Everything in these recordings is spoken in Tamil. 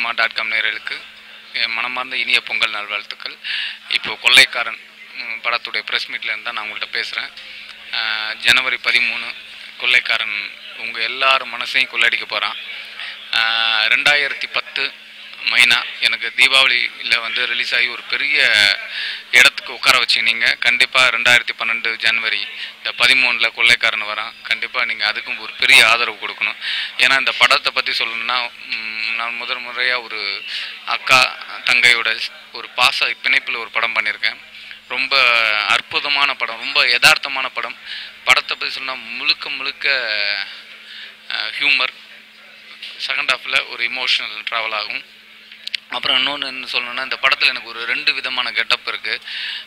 சினிமா டாட் காம் நேயர்களுக்கு என் மனமார்ந்த இனிய பொங்கல் நல்வாழ்த்துக்கள் இப்போ கொள்ளைக்காரன் ம், படத்துடைய ப்ரெஸ் மீட்லேருந்து தான் நான் உங்கள்கிட்ட பேசுகிறேன் ஜனவரி பதிமூணு கொள்ளைக்காரன் உங்கள் எல்லார் மனசையும் கொள்ளையடிக்க போகிறான் ரெண்டாயிரத்தி பத்து மைனா எனக்கு தீபாவளியில் வந்து ரிலீஸ் ஆகி ஒரு பெரிய இடத்துக்கு உட்கார வச்சுக்கினீங்க கண்டிப்பாக ரெண்டாயிரத்தி பன்னெண்டு ஜனவரி இந்த பதிமூணில் கொள்ளைக்காரன் வரான் கண்டிப்பாக நீங்கள் அதுக்கும் ஒரு பெரிய ஆதரவு கொடுக்கணும் ஏன்னா இந்த படத்தை பற்றி சொல்லணும்னா ம், நான் முதல் முறையாக ஒரு அக்கா தங்கையோட ஒரு பாச பிணைப்பில் ஒரு படம் பண்ணியிருக்கேன் ரொம்ப அற்புதமான படம் ரொம்ப யதார்த்தமான படம் படத்தை பற்றி சொன்னால் முழுக்க முழுக்க ஹியூமர் செகண்ட் ஹாஃபில் ஒரு இமோஷனல் ட்ராவல் ஆகும் அப்புறம் இன்னொன்று என்ன சொல்லணும்னா இந்த படத்தில் எனக்கு ஒரு ரெண்டு விதமான கெட்டப் இருக்குது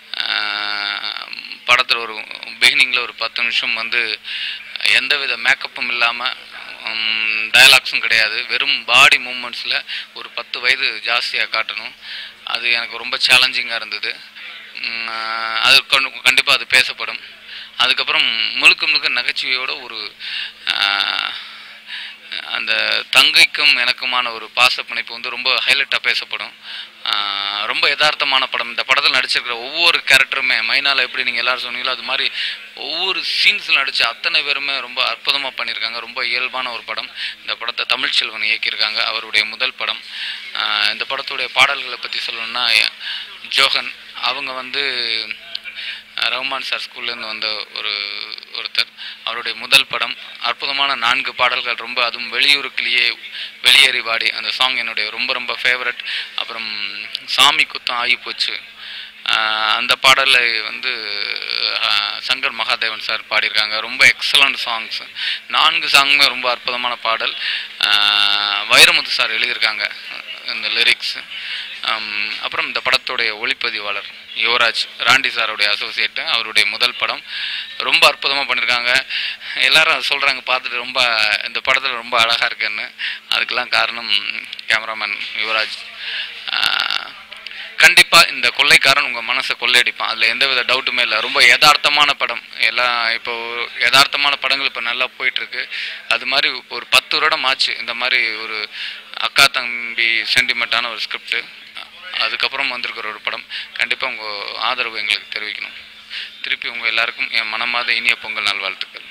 படத்தில் ஒரு பிகினிங்கில் ஒரு பத்து நிமிஷம் வந்து எந்த வித மேக்கப்பும் இல்லாமல் டயலாக்ஸும் கிடையாது வெறும் பாடி மூமெண்ட்ஸில் ஒரு பத்து வயது ஜாஸ்தியாக காட்டணும் அது எனக்கு ரொம்ப சேலஞ்சிங்காக இருந்தது உம், அது கண்டிப்பாக அது பேசப்படும் அதுக்கப்புறம் முழுக்க முழுக்க நகைச்சுவையோட ஒரு ஆஹ், அந்த தங்கைக்கும் எனக்குமான ஒரு பாச பிணைப்பு வந்து ரொம்ப ஹைலைட்டாக பேசப்படும் ஆஹ் ரொம்ப யதார்த்தமான படம் இந்த படத்தில் நடிச்சிருக்கிற ஒவ்வொரு கேரக்டருமே மைனால எப்படி நீங்கள் எல்லாரும் சொன்னீங்களோ அது மாதிரி ஒவ்வொரு சீன்ஸில் நடித்த அத்தனை பேருமே ரொம்ப அற்புதமாக பண்ணியிருக்காங்க ரொம்ப இயல்பான ஒரு படம் இந்த படத்தை தமிழ்ச்செல்வன் இயக்கியிருக்காங்க அவருடைய முதல் படம் ஆஹ் இந்த படத்துடைய பாடல்களை பற்றி சொல்லணும்னா ஜோகன் அவங்க வந்து ரஹ்மான் சார் ஸ்கூல்லேருந்து வந்த ஒரு ஒருத்தர் அவருடைய முதல் படம் அற்புதமான நான்கு பாடல்கள் ரொம்ப அதுவும் வெளியூருக்குள்ளேயே வெளியேறி வாடி அந்த சாங் என்னுடைய ரொம்ப ரொம்ப ஃபேவரட் அப்புறம் சாமி குத்தம் ஆகி போச்சு ஆஹ் அந்த பாடலை வந்து ஆஹ் சங்கர் மகாதேவன் சார் பாடியிருக்காங்க ரொம்ப எக்ஸலண்ட் சாங்ஸ் நான்கு சாங்குமே ரொம்ப அற்புதமான பாடல் ஆஹ் வைரமுத்து சார் எழுதியிருக்காங்க இந்த லிரிக்ஸ் அப்புறம் இந்த படத்துடைய ஒளிப்பதிவாளர் யுவராஜ் ராண்டி சாருடைய அசோசியேட்டு அவருடைய முதல் படம் ரொம்ப அற்புதமாக பண்ணியிருக்காங்க எல்லாரும் சொல்கிறாங்க பார்த்துட்டு ரொம்ப இந்த படத்தில் ரொம்ப அழகாக இருக்குன்னு அதுக்கெல்லாம் காரணம் கேமராமேன் யுவராஜ் ஆஹ் கண்டிப்பாக இந்த கொள்ளைக்காரன் உங்கள் மனசை கொள்ளையடிப்பான் அதில் எந்தவித டவுட்டுமே இல்லை ரொம்ப யதார்த்தமான படம் எல்லாம் இப்போ யதார்த்தமான படங்கள் இப்போ நல்லா போயிட்டுருக்கு அது மாதிரி ஒரு பத்து வருடம் ஆச்சு இந்த மாதிரி ஒரு அக்கா தம்பி சென்டிமெண்ட்டான ஒரு ஸ்கிரிப்ட் அதுக்கப்புறம் வந்திருக்கிற ஒரு படம் கண்டிப்பாக உங்கள் ஆதரவு எங்களுக்கு தெரிவிக்கணும் திருப்பி உங்கள் எல்லாருக்கும் என் மனமாத இனிய பொங்கல் நல்வாழ்த்துக்கள்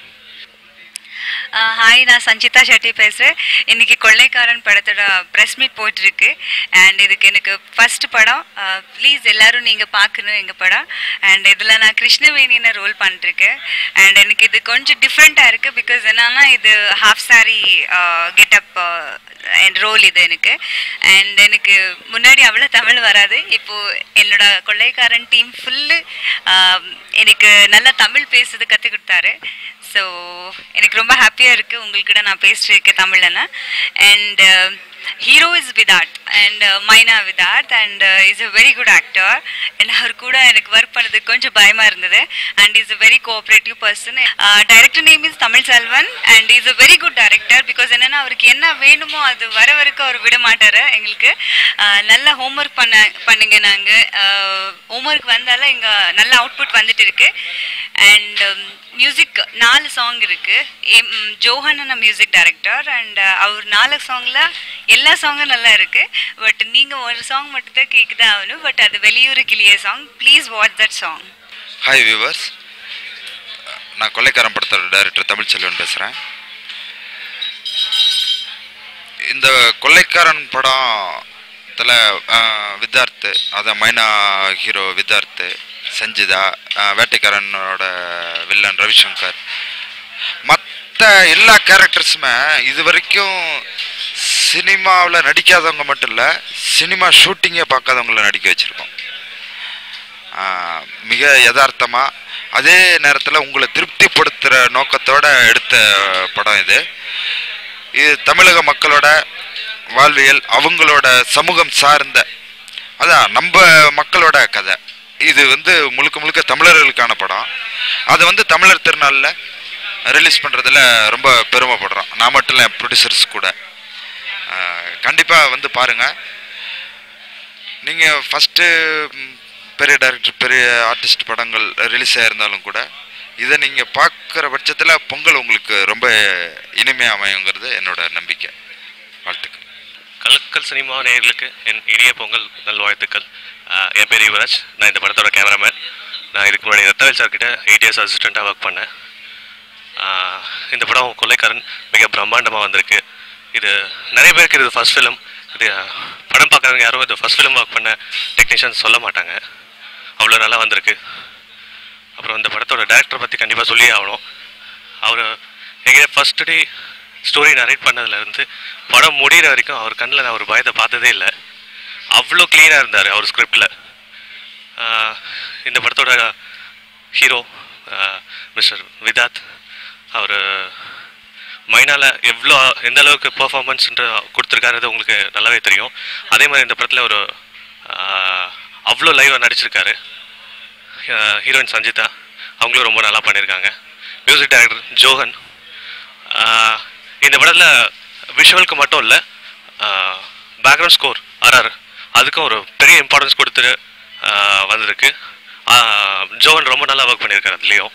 ஹாய் நான் சஞ்சிதா ஷெட்டி பேசுகிறேன் இன்னைக்கு கொள்ளைக்காரன் படத்தோட ப்ரெஸ் மீட் போயிட்டுருக்கு அண்ட் இதுக்கு எனக்கு ஃபர்ஸ்ட் படம் ப்ளீஸ் எல்லாரும் நீங்கள் பார்க்கணும் எங்கள் படம் அண்ட் இதில் நான் கிருஷ்ணவேணின்னு ரோல் பண்ணிருக்கேன் அண்ட் எனக்கு இது கொஞ்சம் டிஃப்ரெண்ட்டாக இருக்குது பிகாஸ் என்னன்னா இது ஹாஃப் சாரி கெட்டப் என் ரோல் இது எனக்கு அண்ட் எனக்கு முன்னாடி அவ்வளோ தமிழ் வராது இப்போது என்னோட கொள்ளைக்காரன் டீம் ஃபுல்லு எனக்கு நல்லா தமிழ் பேசுறது கற்றுக் கொடுத்தாரு ஸோ எனக்கு ரொம்ப ஹாப்பியாக இருக்குது உங்கள்கிட்ட நான் பேசிட்டுருக்கேன் தமிழ்லன்னு and hero is Vidharth and Mynaa Vidharth and is a very good actor and அவர் கூட எனக்கு ஒர்க் பண்ணதுக்கு கொஞ்சம் பயமாக இருந்தது and is a very cooperative person director name is Tamil Selvan and is a very good director because என்னன்னா அவருக்கு என்ன வேணுமோ அது வர வரைக்கும் அவர் விட மாட்டாரு எங்களுக்கு ஆஹ் நல்ல ஹோம்ஒர்க் பண்ண பண்ணுங்க நாங்கள் ஹோம்ஒர்க் வந்தாலும் இங்கே நல்ல அவுட்புட் வந்துட்டு இருக்கு அண்ட் மியூசிக் நாலு சாங் இருக்கு um, Johan music director and அவர் நாலு சாங்ல எல்லா சாங்கும் நல்லா இருக்கு பட் நீங்க ஒரு சாங் மட்டும் தான் கேட்குதான் ஆகணும் பட் அது வெளியூர் கிளிய song please watch that song hi viewers நான் கொள்ளைக்காரன் படத்தோட டைரக்டர் தமிழ்ச்செல்வன் பேசுகிறேன் இந்த கொள்ளைக்காரன் படத்தில் வித்தார்த்து அதான் மைனா ஹீரோ வித்தார்த்து சஞ்சிதா அஹ், வேட்டைக்காரனோட வில்லன் ரவிசங்கர் மற்ற எல்லா கேரக்டர்ஸுமே இது வரைக்கும் சினிமாவில் நடிக்காதவங்க மட்டும் இல்லை சினிமா ஷூட்டிங்கே பார்க்காதவங்கள நடிக்க வச்சுருக்கோம் ஆஹ் மிக யதார்த்தமாக அதே நேரத்தில் உங்களை திருப்திப்படுத்துகிற நோக்கத்தோட எடுத்த படம் இது இது தமிழக மக்களோட வாழ்வியல் அவங்களோட சமூகம் சார்ந்த அதான் நம்ம மக்களோட கதை இது வந்து முழுக்க முழுக்க தமிழர்களுக்கான படம் அதை வந்து தமிழர் திருநாளில் ரிலீஸ் பண்ணுறதுல ரொம்ப பெருமைப்படுறோம் நான் மட்டும் இல்லை ப்ரொடியூசர்ஸ் கூட கண்டிப்பாக வந்து பாருங்கள் நீங்கள் ஃபஸ்ட்டு பெரிய டைரக்டர் பெரிய ஆர்டிஸ்ட் படங்கள் ரிலீஸ் ஆயிருந்தாலும் கூட இதை நீங்கள் பார்க்குற பட்சத்தில் பொங்கல் உங்களுக்கு ரொம்ப இனிமையாக அமையுங்கிறது என்னோட நம்பிக்கை வாழ்த்துக்கள் கல மக்கள் சினிமா நேயர்களுக்கு என் இனிய பொங்கல் நல்வாழ்த்துக்கள் ஆஹ் என் பேர் யுவராஜ் நான் இந்த படத்தோட கேமராமேன் நான் இதுக்கு முன்னாடி ரத்தவேல் சார்கிட்ட எயிட் இயர்ஸ் அசிஸ்டண்ட்டாக ஒர்க் பண்ணேன் ஆஹ் இந்த படம் கொள்ளைக்காரன் மிக பிரம்மாண்டமாக வந்திருக்கு இது நிறைய பேருக்கு இது ஃபர்ஸ்ட் ஃபிலிம் இது படம் பார்க்குறவங்க யாரும் இது ஃபர்ஸ்ட் ஃபிலிம் ஒர்க் பண்ண டெக்னீஷியன்ஸ் சொல்ல மாட்டாங்க அவ்வளோ நல்லா வந்திருக்கு அப்புறம் இந்த படத்தோட டேரக்டர் பற்றி கண்டிப்பாக சொல்லி ஆகணும் அவர் எங்கே ஃபர்ஸ்ட் டே ஸ்டோரி நரேட் பண்ணதுலேருந்து படம் முடிகிற வரைக்கும் அவர் கண்ணில் நான் ஒரு பயத்தை பார்த்ததே இல்லை அவ்வளோ க்ளீனாக இருந்தார் அவர் ஸ்கிரிப்டில் இந்த படத்தோட ஹீரோ மிஸ்டர் விதாத் அவர் மைனால எவ்வளோ எந்த அளவுக்கு பெர்ஃபார்மன்ஸ்ன்ற கொடுத்துருக்காருது உங்களுக்கு நல்லாவே தெரியும் அதே மாதிரி இந்த படத்தில் ஒரு ஆஹ், அவ்வளோ லைவாக நடிச்சிருக்காரு ஹீரோயின் சஞ்சிதா அவங்களும் ரொம்ப நல்லா பண்ணியிருக்காங்க மியூசிக் டைரக்டர் ஜோஹன் ஆஹ், இந்த படத்தில் விஷுவலுக்கு மட்டும் இல்லை பேக்ரவுண்ட் ஸ்கோர் ஆர்ஆர் அதுக்கும் ஒரு பெரிய இம்பார்ட்டன்ஸ் கொடுத்துட்டு ஆஹ், வந்திருக்கு ஆஹ், ஜோஹன் ரொம்ப நல்லா ஒர்க் பண்ணியிருக்காரு அதுலேயும்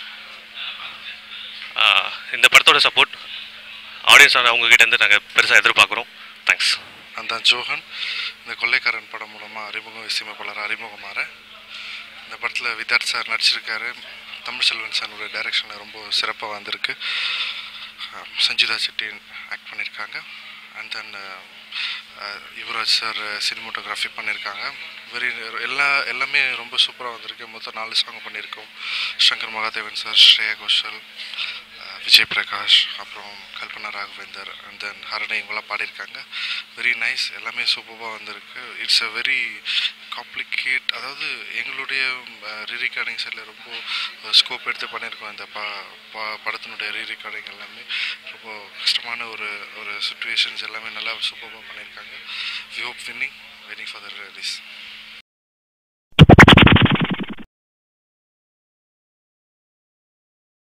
இந்த படத்தோட சப்போர்ட் ஆடியன்ஸ் அவங்ககிட்ட இருந்து நாங்கள் பெருசாக எதிர்பார்க்குறோம் தேங்க்ஸ் நான் தான் ஜோஹன் இந்த கொள்ளைக்காரன் படம் மூலமாக அறிமுகம் இசையமைப்பாளர் அறிமுகமாற இந்த படத்தில் வித்யார்த் சார் நடிச்சிருக்காரு தமிழ் செல்வன் சாரோட டைரக்ஷனில் ரொம்ப சிறப்பாக வந்திருக்கு அஹ் சஞ்சிதா செட்டி ஆக்ட் பண்ணியிருக்காங்க and then Yuvaraj sir cinematography பண்ணியிருக்காங்க வெரி எல்லா எல்லாமே ரொம்ப சூப்பராக வந்திருக்கு மொத்தம் நாலு சாங் பண்ணியிருக்கோம் சங்கர் மகாதேவன் சார் ஸ்ரேயா கோஷல் அஹ் விஜய் பிரகாஷ் அப்புறம் கல்பனா ராகவேந்தர் அண்ட் தென் ஹரணை இவங்களாம் பாடியிருக்காங்க வெரி நைஸ் எல்லாமே சூப்பராக வந்திருக்கு இட்ஸ் அ வெரி காம்ப்ளிகேட் அதாவது எங்களுடைய ரீரிகார்டிங் சைடில் ரொம்ப ஸ்கோப் எடுத்து பண்ணியிருக்கோம் இந்த ப ப- படத்தினுடைய ரீரிகார்டிங் எல்லாமே ரொம்ப கஷ்டமான ஒரு ஒரு சுச்சுவேஷன்ஸ் எல்லாமே நல்லா சூப்பராக பண்ணியிருக்காங்க we hope winning waiting for the release